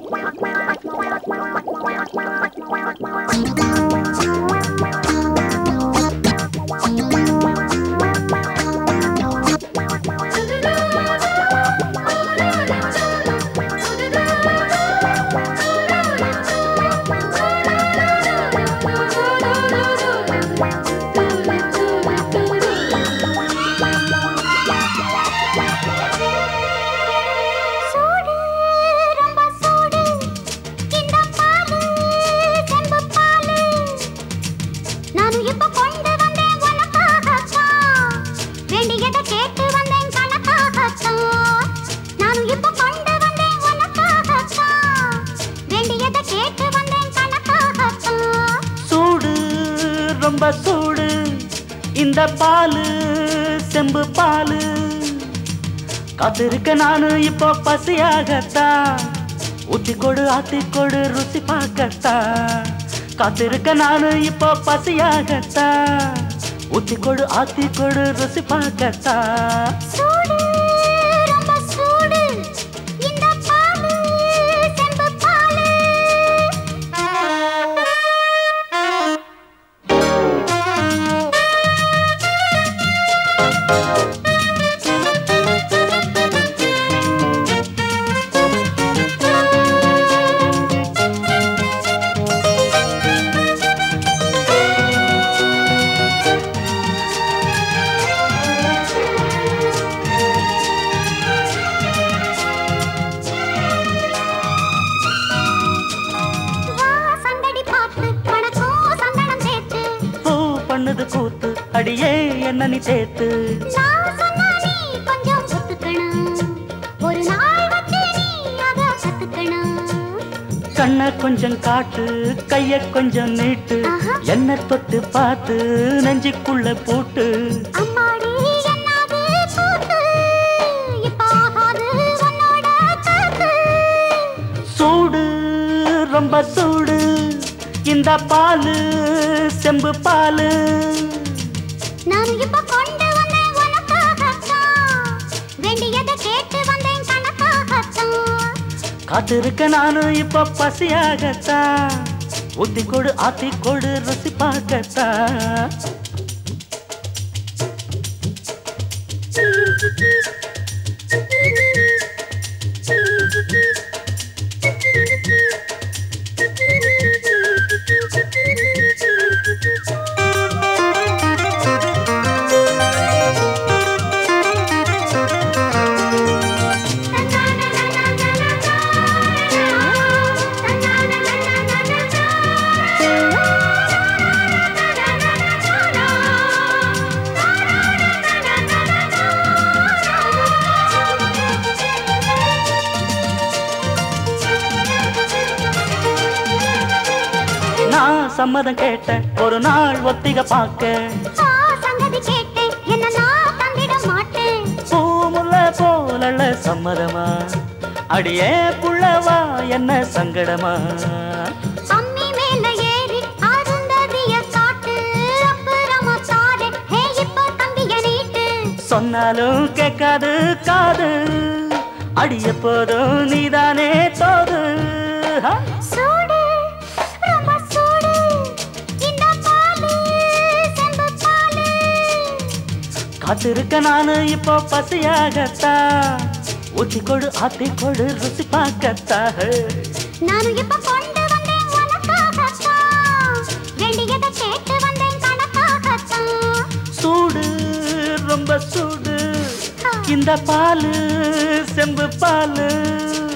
சூடு ரொம்ப சூடு இந்த பாலு செம்பு பாலு நானும் இப்ப கொண்டு வந்தேன் உனக்காகத்தான் வேண்டியதை கேட்டு வந்தேன் கணக்காகத்தான் நானும் இப்ப கொண்டு வந்தேன் உனக்காகத்தான் வேண்டியதை கேட்டு வந்தேன் கணக்காகத்தான் சூடு ரொம்ப சூடு இந்த பாலு செம்பு பாலு காத்திருக்க நானு இப்போ பசியாகத்தான் ஊத்தி கொடு ஆத்தி கொடு ருசி பார்க்கத்தான் காத்திருக்க நானு இப்போ பசியாகத்தான் ஊத்தி கொடு ஆத்தி கொடு ருசி பார்க்கத்தான் சூடு ரொம்ப சூடு இந்த பாலு செம்பு பாலு வா சந்தடி பார்த்து வணக்கம் சந்தனம் சேர்த்து பூ பண்ணுது கூத்து அடியே என்ன நீ சேர்த்து நான் சொன்னா நீ கொஞ்சம் ஒத்துக்கணும் ஒரு நாள் வச்சு நீ அத கத்துக்கணும் கண்ண கொஞ்சம் காட்டு கைய கொஞ்சம் நீட்டு ஆஹா. என்ன தொட்டு பார்த்து நெஞ்சுக்குள்ள போட்டு அம்மாடி என்னாது கூத்து இப்ப ஆகாது உன்னோட காத்து சூடு ரொம்ப சூடு இந்த பாலு செம்பு பாலு நான் இப்ப கொண்டு வந்தேன் உனக்காகத்தான் வேண்டியதை கேட்டு வந்தேன் கணக்காகத்தான் காத்திருக்க நானும் இப்ப பசியாகத்தான் ஊத்தி கொடு ஆத்தி கொடு ருசி பார்க்கத்தான் நான் சம்மதம் கேட்டேன் ஒரு நாள் ஒத்திக பார்க்க ஆ, சங்கதி கேட்டேன் என்ன நான் தந்திட மாட்டேன் பூமுல்ல போலள்ள சம்மதமா அடியே புள்ளவா என்ன சங்கடமா அம்மி மேல ஏறி அருந்ததிய காட்டு அப்புறமா தாரே ஹே இப்போ தம்பிய நீட்டு சொன்னாலும் கேட்காது காது அடிய போதும் நீதானே தோது ஹா? சூடு ரொம்ப சூடு இந்த பாலு செம்பு பாலு காத்திருக்க நானு இப்போ பசியாகத்தான் ஊத்தி கொடு ஆத்தி கொடு ருசி பார்க்கத்தா நானும் இப்ப கொண்டு வந்தேன் உனக்காகத்தான் வேண்டியதை கேட்டு வந்தேன் கணக்காகத்தான் சூடு ரொம்ப சூடு இந்த பாலு செம்பு பாலு